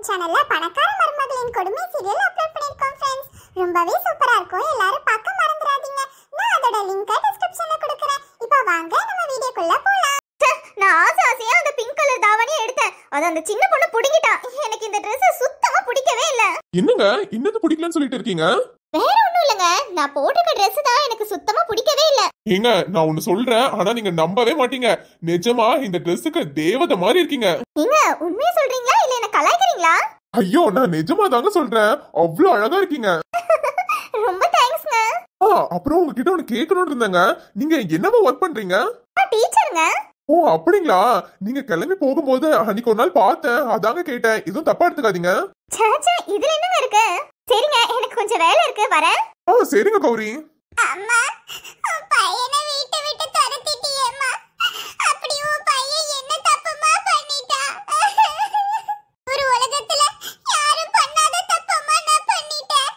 சேனல்ல பணக்கார மருமகளின் கொடுமை சீரியல் அப்லோட் பண்ணிருக்கோம் ஃப்ரெண்ட்ஸ் ரொம்பவே சூப்பரா இருக்கும் எல்லாரும் பார்க்க மறந்துடாதீங்க நான் அதோட லிங்கை டிஸ்கிரிப்ஷன்ல கொடுக்கறேன் இப்போ வாங்க நம்ம வீடியோக்குள்ள போலாம் நான் ஆசை ஆசையா அந்த பிங்க் கலர் தாவணியை எடுத்தேன் அது அந்த சின்ன பொண்ணு பிடிக்கிட்டா எனக்கு இந்த Dress சுத்தமா பிடிக்கவே இல்ல என்னங்க இன்னது பிடிக்கலன்னு சொல்லிட்டு இருக்கீங்க வேற ஒண்ணும் இல்லங்க நான் போட்டிருக்க Dress தான் எனக்கு சுத்தமா பிடிக்கவே இல்ல ஏங்க நான் ஒண்ணு சொல்றேன் ஆனா நீங்க நம்பவே மாட்டீங்க நிஜமா இந்த ட்ரெஸ்ஸுக்கு தேவதை மாதிரி இருக்கீங்க நீங்க உண்மையா சொல்றீங்களா இல்ல என்ன கலாய்க்கிறீங்களா ஐயோ நான் நிஜமா தாங்க சொல்றேன் அவ்வளவு அழகா இருக்கீங்க ரொம்ப தேங்க்ஸ்ங்க ஆ அப்புறம் உங்ககிட்ட ஒண்ணு கேட்கணும்னு இருந்தேங்க நீங்க என்னவா ஒர்க் பண்றீங்க டீச்சருங்க ஓ அப்படிங்களா நீங்க கிளம்பி போகும்போது அன்னைக்கு ஒரு நாள் பார்த்தேன் அதாங்க கேட்டேன் எதுவும் தப்பா எடுத்துக்காதீங்க சாச்சா இதுல என்னங்க இருக்கு சரிங்க எனக்கு கொஞ்சம் வேலை இருக்கு வரேன் ஆ சரிங்க கௌரி அம்மா உன் பையனை வீட்டை விட்டு துரத்திட்டியேம்மா அப்படி உன் பையன் என்ன தப்புமா பண்ணிட்டா ஒரு உலகத்துல யாரும் பண்ணாத தப்பம்மா நான் பண்ணிட்டேன்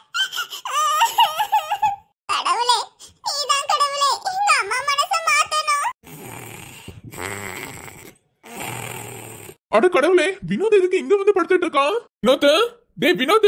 கடவுளே நீதான் கடவுளே எங்க அம்மா மனச மாத்தணும் அட கடவுளே வினோத் எதுக்கு இங்க வந்து படுத்துட்டு இருக்கான் வினோத் டேய் வினோத்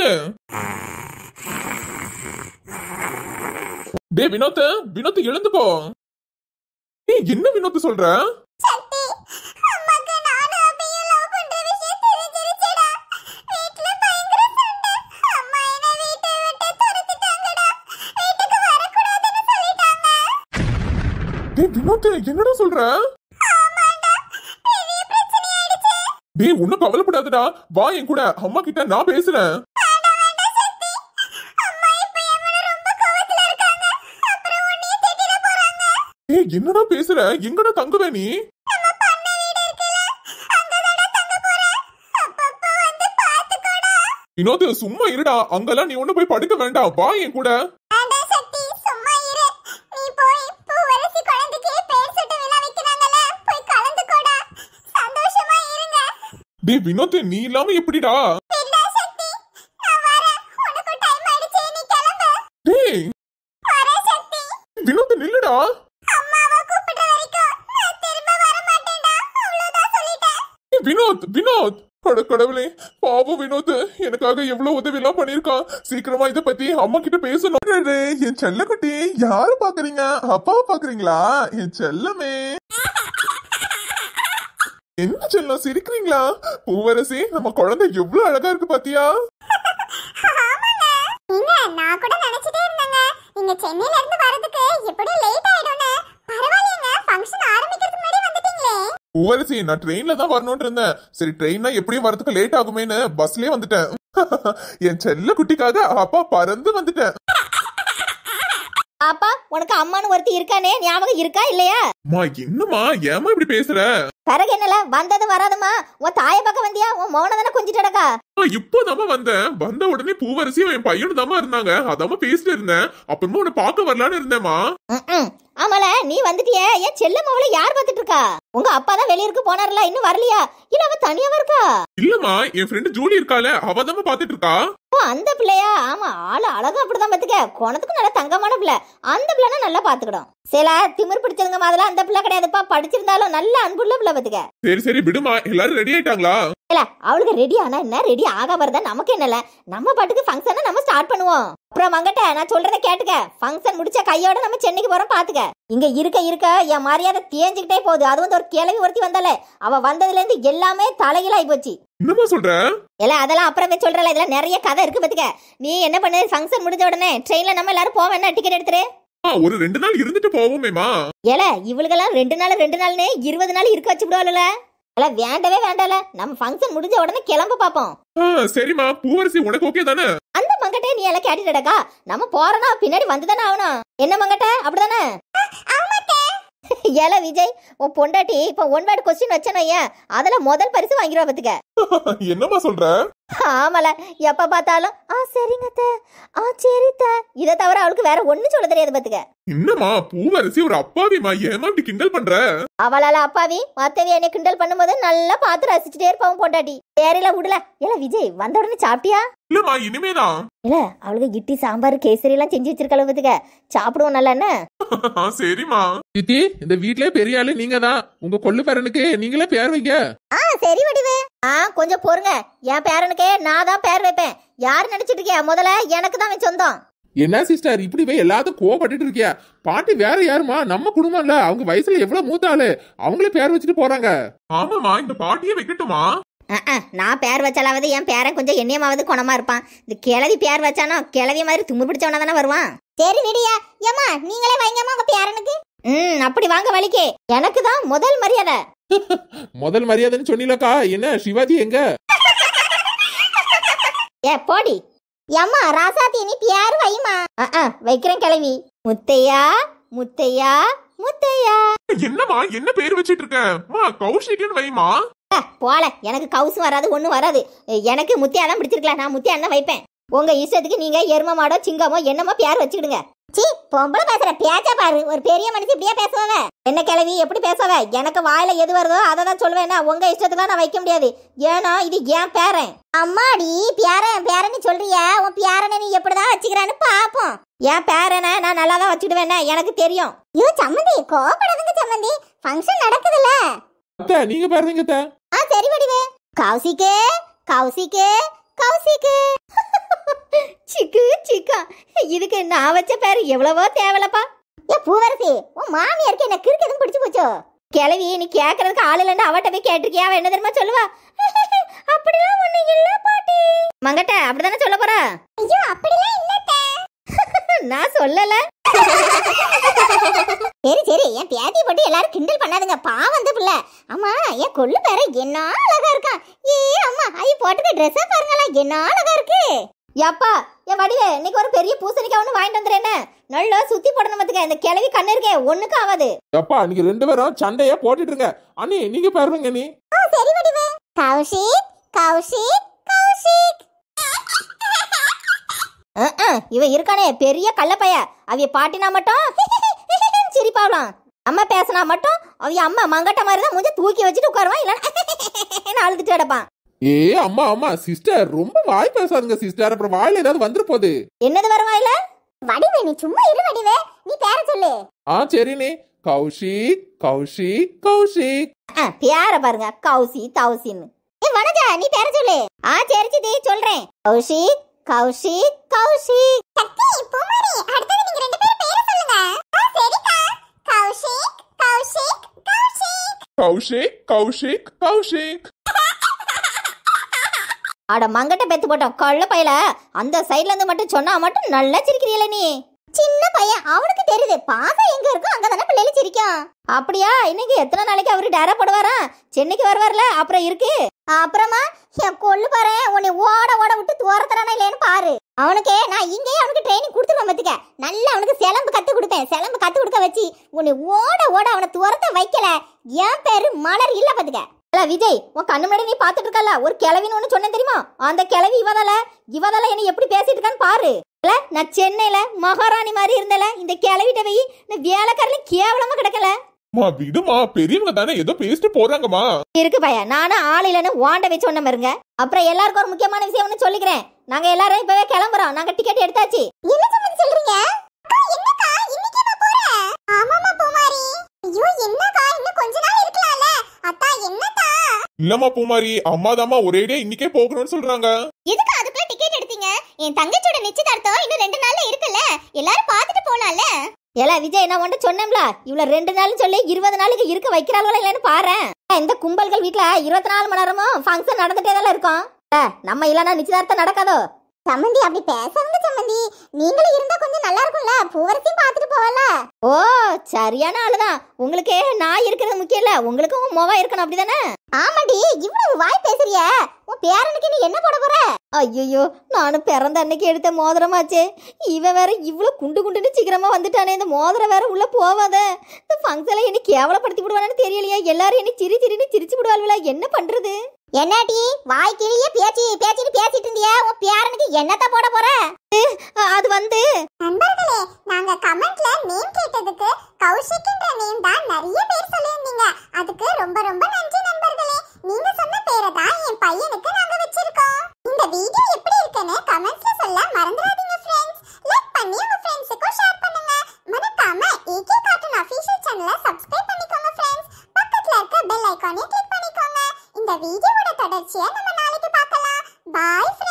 டேய் வினோத் வினோத் எழுந்து போ ஏய் என்ன வினோத் சொல்ற சக்தி அம்மாக்கு நானும் அபியும் லவ் பண்ற விஷயம் தெரிஞ்சிருச்சுடா வீட்ல பயங்கர சண்டை அம்மா என்ன வீட்டை விட்டு துரத்திட்டாங்கடா வீட்டுக்கு வரக்கூடாதுன்னு சொல்லிட்டாங்க டேய் வினோத் என்னடா சொல்ற ஆமாண்டா பெரிய பிரச்சனை ஆயிடுச்சு டேய் ஒன்னும் கவலைப்படாதடா வா என் கூட அம்மா கிட்ட நான் பேசுறேன் வேண்டாம் வேண்டாம் சக்தி அம்மா இப்ப என் மேல ரொம்ப கோவத்துல இருக்காங்க அப்புறம் உன்னையும் திட்டிட போறாங்க ஏய் என்னடா பேசுற எங்கடா தங்குவ நீ நம்ம பண்ண வீடு இருக்குல்ல அங்கதாடா தங்க போறேன் அப்பப்ப வந்து பாத்துக்கோடா வினோத் சும்மா இருடா அங்கெல்லாம் நீ ஒண்ணு போய் படுக்க வேண்டாம் வா என் கூட வேண்டாம் சக்தி சும்மா இரு நீ போய் பூவரசி குழந்தைக்கு பேர் சுட்டு விழா வைக்கிறாங்கல்ல போய் கலந்துக்கோடா சந்தோஷமா இருங்க டேய் வினோத் நீ இல்லாம எப்படிடா இல்ல சக்தி நான் வரேன் உனக்கு டைம் ஆயிடுச்சு நீ கிளம்பு டேய் வரேன் சக்தி வினோத் நில்லுடா அம்மாவை கூப்பிட்ட வரைக்கும் நான் திரும்ப வர மாட்டேன்டா அவ்வளவுதான் சொல்லிட்டேன் ஏய், வினோத் வினோத் அட கடவுளே பாவம் வினோத் எனக்காக எவ்வளவு உதவி எல்லாம் பண்ணிருக்கான் சீக்கிரமா இத பத்தி அம்மா கிட்ட பேசணும் அடடே, என் செல்லக்குட்டி யாரு பாக்குறீங்க அப்பாவை பாக்குறீங்களா என் செல்லமே என்ன செல்லம் சிரிக்கிறீங்களா பூவரசி நம்ம குழந்தை எவ்வளவு அழகா இருக்கு பாத்தியா ஆமாங்க நீங்க நான் கூட நினைச்சிட்டே இருந்தேங்க நீங்க சென்னையில இருந்து வரதுக்கு எப்படியும் லேட் ஆயிடும்னு பரவாயில்லைங்க ஃபங்க்ஷன் ஆரம்பிக்கிறதுக்கு முன்னாடி வந்துட்டீங்களே பூவரசி நான் ட்ரெயின்ல தான் வரணும்னு இருந்தேன் சரி ட்ரெயின்னா எப்படியும் வரதுக்கு லேட் ஆகுமேன்னு பஸ்லயே வந்துட்டேன் என் செல்ல குட்டிக்காக அப்பா பறந்து வந்துட்டேன் பாப்பா உனக்கு அம்மான்னு ஒருத்தி இருக்கானே ஞாபகம் இருக்கா இல்லையா அம்மா என்னம்மா ஏமா இப்படி பேசுற பிறகு என்னல வந்தது வராதுமா உன் தாய பக்கம் வந்தியா உன் மௌன தானே கொஞ்சிட்டடக்கா இப்போதாம்மா வந்தேன் வந்த உடனே பூவரசியும் என் பையனும் தாமா இருந்தாங்க அதாம பேசிட்டு இருந்தேன் அப்புறமா உன்னை பார்க்க வரலான்னு இருந்தேம்மா ஆமால நீ வந்துட்டிய ஏன் செல்ல மவளை யார் பார்த்துட்டு இருக்கா உங்க அப்பா தான் வெளியூருக்கு போனார்ல இன்னும் வரலையா இல்ல அவ தனியாவா இருக்கா இல்லம்மா என் ஃப்ரெண்டு ஜூலி இருக்கால அவ தாமா பாத்துட்டு இருக்கா ஓ அந்த பிள்ளையா ஆமா ஆளு அழகா அப்படிதான் பாத்துக்க குணத்துக்கு நல்ல தங்கமான பிள்ளை அந்த பிள்ளைனா நல்லா பாத்துக்கிடும் சில திமிர் பிடிச்சதுங்க மாதிரிலாம் அந்த பிள்ளை கிடையாதுப்பா படிச்சிருந்தாலும் நல்ல அன்புள்ள பிள்ளை பாத்துக்க சரி சரி விடுமா எல்லாரும் ரெடி ஆயிட்டாங்களா இல்ல அவளுக்கு ரெடி ஆனா என்ன ரெடி ஆக வருதா நமக்கு என்னல நம்ம பாட்டுக்கு ஃபங்க்ஷனை நம்ம ஸ்டார்ட் பண்ணுவோம் அப்புறம் மங்கட்ட நான் சொல்றத கேட்டுக்க ஃபங்க்ஷன் முடிச்ச கையோட நம்ம சென்னைக்கு போறோம் பாத்துக்க இங்க இருக்க இருக்க என் மரியாதை தேஞ்சுக்கிட்டே போகுது அது வந்து ஒரு கிளவி ஒருத்தி வந்தாலே அவ வந்ததுல இருந்து எல்லாமே தலைகீழாயி போச்சு என்னம்மா சொல்ற இல்ல அதெல்லாம் அப்புறமே சொல்றல இதுல நிறைய கதை இருக்கு பாத்துக்க நீ என்ன பண்ணு ஃபங்க்ஷன் முடிஞ்ச உடனே ட்ரெயின்ல நம்ம எல்லாரும் போவோம் என்ன டிக்கெட் எடுத்துரு ஆ, ஒரு ரெண்டு நாள் இருந்துட்டு போவோமேமா ஏல இவளுக்கெல்லாம் ரெண்டு நாள் ரெண்டு நாள்னு இருபது நாள் இருக்க வச்சு விடுவாள்ல இல்ல வேண்டவே வேண்டால நம்ம ஃபங்க்ஷன் முடிஞ்ச உடனே கிளம்ப பாப்போம் ஆ, சரிம்மா பூவரசி உனக்கு ஓகே தானே அந்த மங்கட்டே நீ எல்லாம் கேட்டுடக்கா நம்ம போறோம்னா பின்னாடி வந்துதானே ஆகணும் என்ன மங்கட்ட அப்படிதானே ஏல விஜய் உன் பொண்டாட்டி இப்ப ஒன் வேர்டு கொஸ்டின் வச்சனோ ஏன் அதுல முதல் பரிசு வாங்கிடுவா பாத்துக்க என்னம்மா சொல்ற ஆமால எப்ப பார்த்தாலும் ஆ சரிங்க அத்தை. ஆ சரி அத்தை. இதை தவிர அவளுக்கு வேற ஒண்ணும் சொல்ல தெரியாது பாத்துக்க என்னம்மா பூவரசி ஒரு அப்பாவிமா ஏமா இப்படி கிண்டல் பண்ற அவளால அப்பாவி மத்தவி என்னை கிண்டல் பண்ணும்போது நல்லா பார்த்து ரசிச்சுட்டே இருப்பாவும் பொண்டாட்டி சரில விடல ஏல விஜய் வந்த உடனே சாப்பிட்டியா இல்லம்மா இனிமேதான் இல்ல அவளுக்கு இட்லி சாம்பார் கேசரி எல்லாம் செஞ்சு வச்சிருக்கல பாத்துக்க சாப்பிடுவோம் நல்லா என்ன ஆ, சரிம்மா சித்தி இந்த வீட்லயே பெரிய ஆளு நீங்க தான் உங்க கொள்ளு பேரனுக்கு நீங்களே பேர் வைங்க ஆ சரி வடிவு ஆ கொஞ்சம் பொறுங்க என் பேரனுக்கே நான் தான் பேர் வைப்பேன் யார் நினைச்சிட்டு இருக்கியா முதல்ல எனக்கு தான் அவன் சொந்தம் என்ன சிஸ்டர் இப்படி போய் எல்லாத்துக்கும் கோவப்பட்டுட்டு இருக்கியா பாட்டி வேற யாருமா நம்ம குடும்பம் இல்ல அவங்க வயசுல எவ்வளவு மூத்த ஆளு அவங்களே பேர் வச்சுட்டு போறாங்க ஆமாமா இந்த பாட்டியே வைக்கட்டுமா அஹ், அஹ், நான் பேர் வச்சாலாவது என் பேரன் கொஞ்சம் எண்ணியமாவது குணமா இருப்பான் இந்த கிழவி பேர் வச்சானோ கிழவி மாதிரி தும்பு பிடிச்சவனா தானே வருவான் சரி விடியா ஏமா நீங்களே வைங்கம்மா உங்க பேரனுக்கு ம் அப்படி வாங்க வலிக்கே எனக்கு தான் முதல் மரியாதை முதல் மரியாதைன்னு சொன்னீங்களக்கா என்ன சிவாஜி எங்க ஏ போடி ஏம்மா ராசாத்தி நீ பேர் வைமா அஹ், அஹ், வைக்கிறேன் கிழவி முத்தையா முத்தையா முத்தையா என்னமா என்ன பேர் வச்சிட்டு இருக்க மா கௌஷிக்னு வைமா அஹ், போல எனக்கு கவுசும் வராது ஒன்றும் வராது எனக்கு முத்தியா தான் பிடிச்சிருக்கலாம் நான் முத்தியா என்ன வைப்பேன் உங்க இஷ்டத்துக்கு நீங்க எரும மாடோ சிங்கமோ என்னமோ பேர் வச்சுக்கிடுங்க சீ பொம்பளை பேசுற பேச்ச பாரு ஒரு பெரிய மனுஷி இப்படியே பேசுவாவ என்ன கிழவி எப்படி பேசவ எனக்கு வாயில எது வருதோ அதை தான் சொல்லுவேன்னா உங்க இஷ்டத்துக்குலாம் நான் வைக்க முடியாது ஏன்னா இது என் பேரன் அம்மாடி பேரன் பேரன்னு சொல்றியா உன் பேரனை நீ எப்படிதான் வச்சுக்கிறான்னு பாப்போம் என் பேரனை நான் நல்லா தான் வச்சுடுவேன்னு எனக்கு தெரியும் ஐயோ சம்மந்தி கோபப்படாதுங்க சம்மந்தி ஃபங்க்ஷன் நடக்குதுல்ல அத்தை நீங்க பாருங்க அத்தை ஆ சரி வடிவே கௌசிக்கு கௌசிக்கு கௌசிக்கு சிக்கு சிக்கா இதுக்கு நான் வச்ச பேர் எவ்வளவோ தேவலப்பா ஏ பூவரசி உன் மாமியாருக்கு என்ன கிறுக்கு எதுவும் பிடிச்சு போச்சோ கிழவி நீ கேட்கறதுக்கு ஆள் இல்லைன்னு அவட்ட போய் கேட்டிருக்கியா அவ என்ன தெரியுமா சொல்லுவா அப்படிலாம் ஒண்ணு இல்ல பாட்டி மங்கட்ட அப்படிதானே சொல்ல போறா ஐயோ அப்படிலாம் இல்லத்த நான் சொல்லல சரி சரி என் பேத்தி போட்டு எல்லாரும் கிண்டல் பண்ணாதுங்க பாவம் அந்த பிள்ளை அம்மா என் கொள்ளு பேர என்ன அழகா இருக்கான் ஏ அம்மா ஐ போட்டுக்க ட்ரெஸ்ஸா பாருங்களா என்ன அழகா இருக்கு யப்பா என் வடிவே இன்னைக்கு ஒரு பெரிய பூசணிக்காய் ஒன்று வாங்கிட்டு வந்துறேன் நல்லா சுத்தி போடணும் பார்த்துக்க இந்த கிழவி கண்ணு இருக்கே ஒண்ணுக்கும் ஆகாது அப்பா நீங்க ரெண்டு பேரும் சண்டையா போட்டுட்டு இருங்க அண்ணி நீங்க பாருங்க நீ ஆ சரி வடிவே கௌஷிக் கௌஷிக் கௌஷிக் அஹ், அஹ், இவன் இருக்கானே பெரிய கள்ளப்பைய அவிய பாட்டினா மட்டும் சிரிப்பாவலாம் அம்மா பேசினா மட்டும் அவிய அம்மா மங்கட்ட மாதிரி தான் மூஞ்ச தூக்கி வச்சுட்டு உட்காருவான் இல்லைன்னா அழுதுட்டு கிடப்பான் ஏ அம்மா அம்மா சிஸ்டர் ரொம்ப வாய் பேசாதுங்க சிஸ்டர் அப்புறம் வாயில ஏதாவது வந்துரு போகுது என்னது வருவாயில வடிவே நீ சும்மா இரு வடிவே நீ பேர சொல்லு ஆ சரிண்ணே கௌஷிக் கௌஷிக் கௌஷிக் பேர பாருங்க கௌசி தௌசின்னு ஏ வனஜா நீ பேர சொல்லு ஆ சரி சித்தி சொல்றேன் கௌஷிக் கௌஷிக் கௌஷிக் சக்தி பூமாரி அடுத்தது நீங்க ரெண்டு பேரும் பேர சொல்லுங்க ஆ சரிக்கா கௌஷிக் கௌஷிக் கௌஷிக் கௌஷிக் கௌஷிக் கௌஷிக் அட மங்கட்ட பெத்து போட்டோம் கள்ள பையல அந்த சைடுல இருந்து மட்டும் சொன்னா மட்டும் நல்லா சிரிக்கிறீல நீ சின்ன பையன் அவனுக்கு தெரியுது பாசம் எங்க இருக்கோ அங்க தானே பிள்ளைல சிரிக்கும் அப்படியா இன்னைக்கு எத்தனை நாளைக்கு அவரு டேரா போடுவாரா சென்னைக்கு வருவார்ல அப்புறம் இருக்கு அப்புறமா என் கொள்ளு பாரு உன்னை ஓட ஓட விட்டு துரத்துறானா இல்லைன்னு பாரு அவனுக்கு நான் இங்கேயே அவனுக்கு ட்ரைனிங் கொடுத்துருவேன் பாத்துக்க நல்லா அவனுக்கு சிலம்பு கத்து கொடுப்பேன் சிலம்பு கத்து கொடுக்க வச்சு உன்னை ஓட ஓட அவனை துரத்த வைக்கல என் பேரு மலர் இல்ல பாத்துக்க இல்ல விஜய் உன் கண்ணு முன்னாடி நீ பாத்துட்டு இருக்கல ஒரு கிழவின்னு ஒண்ணு சொன்னேன் தெரியுமா அந்த கிழவி இவதால இவதால என்ன எப்படி பேசிட்டு இருக்கான்னு பாரு இல்ல நான் சென்னையில மகாராணி மாதிரி இருந்தல இந்த கிழவிட்ட போய் இந்த வேலைக்காரல கேவலமா கிடக்கல மா விடுமா பெரியவங்க தானே ஏதோ பேசிட்டு போறாங்கம்மா இருக்கு பையா நானும் ஆள் இல்லைன்னு வாண்ட வச்சு ஒண்ணு இருங்க அப்புறம் எல்லாருக்கும் ஒரு முக்கியமான விஷயம் ஒண்ணு சொல்லிக்கிறேன் நாங்க எல்லாரும் இப்பவே கிளம்புறோம் நாங்க டிக்கெட் எடுத்தாச்சு என்ன சம்மந்தி சொல்றீங்க அக்கா என்னக்கா இன்னைக்கே நான் போறேன் ஆமாமா பூமாரி ஐயோ என்னக்கா இன்னும் கொஞ்ச நாள் இருக்கலாம்ல அத்தா என்னக்கா இல்லம்மா பூமாரி அம்மா தாம்மா ஒரேடியா இன்னைக்கே போகணும்னு சொல்றாங்க எதுக்கு அதுக்குள்ள டிக்கெட் எடுத்தீங்க என் தங்கச்சியோட நிச்சயதார்த்தம் இன்னும் ரெண்டு நாள்ல இருக்குல்ல எல்லாரும் பார்த்துட்டு போலாம்ல ஏல விஜய் நான் உன்ட்ட சொன்னேன்ல இவ்வளவு ரெண்டு நாள்னு சொல்லி இருபது நாளுக்கு இருக்க வைக்கிறாங்களோ இல்லைன்னு பாரு இந்த கும்பல்கள் வீட்ல இருபத்தி நாலு மணி நேரமும் ஃபங்க்ஷன் நடந்துட்டே தான் இருக்கும் ஏ, நம்ம இல்லைன்னா நிச்சயதார்த்தம் நடக்காதோ சம்மந்தி அப்படி பேசாதுங்க சம்மந்தி நீங்களும் இருந்தா கொஞ்சம் நல்லா இருக்கும்ல பூவரசையும் பார்த்துட்டு போவல ஓ சரியான ஆளுதான் உங்களுக்கு நான் இருக்கிறது முக்கியம் இல்ல உங்களுக்கும் மொவா இருக்கணும் அப்படிதானே ஆமாடி இவ்வளவு வாய் பேசுறிய உன் பேரனுக்கு நீ என்ன போட போற ஐயோ நானும் பிறந்த அன்னைக்கு எடுத்த மோதிரமாச்சே இவன் வேற இவ்வளோ குண்டு குண்டுன்னு சீக்கிரமா வந்துட்டானே இந்த மோதிரம் வேற உள்ள போவாத இந்த ஃபங்க்ஷன்ல என்ன கேவலப்படுத்தி விடுவானு தெரியலையா எல்லாரும் என்ன சிரி சிரின்னு சிரிச்சு விடுவாள்வல என்ன பண்றது என்னடி வாய் கிளியே பேச்சு பேச்சிட்டு பேசிட்டு இருந்தியா உன் பேரனுக்கு என்னத்த போட போற அ- அது வந்து நண்பர்களே நாங்க கமெண்ட்ல நேம் கேட்டதுக்கு கௌஷிக்ன்ற நேம் தான் நிறைய பேர் சொல்லியிருந்தீங்க அதுக்கு ரொம்ப ரொம்ப நன்றி நண்பர்களே நீங்க சொன்ன பேரை தான் என் பையனுக்கு நாங்க வச்சிருக்கோம் இந்த வீடியோ எப்படி இருக்குன்னு கமெண்ட்ஸ்ல சொல்ல மறந்துடாதீங்க ஃப்ரெண்ட்ஸ் லைக் பண்ணி உங்க ஃப்ரெண்ட்ஸுக்கும் ஷேர் பண்ணுங்க மறக்காம ஏகே கார்ட்டூன் அஃபீஷியல் சேனலை சப்ஸ்கிரைப் பண்ணிக்கோங்க ஃப்ரெண்ட்ஸ் பக்கத்துல இருக்க பெல் ஐகானையும் கிளிக் பண்ணிக்கோங்க இந்த வீடியோவோட தொடர்ச்சியை நம்ம நாளைக்கு பார்க்கலாம் பாய்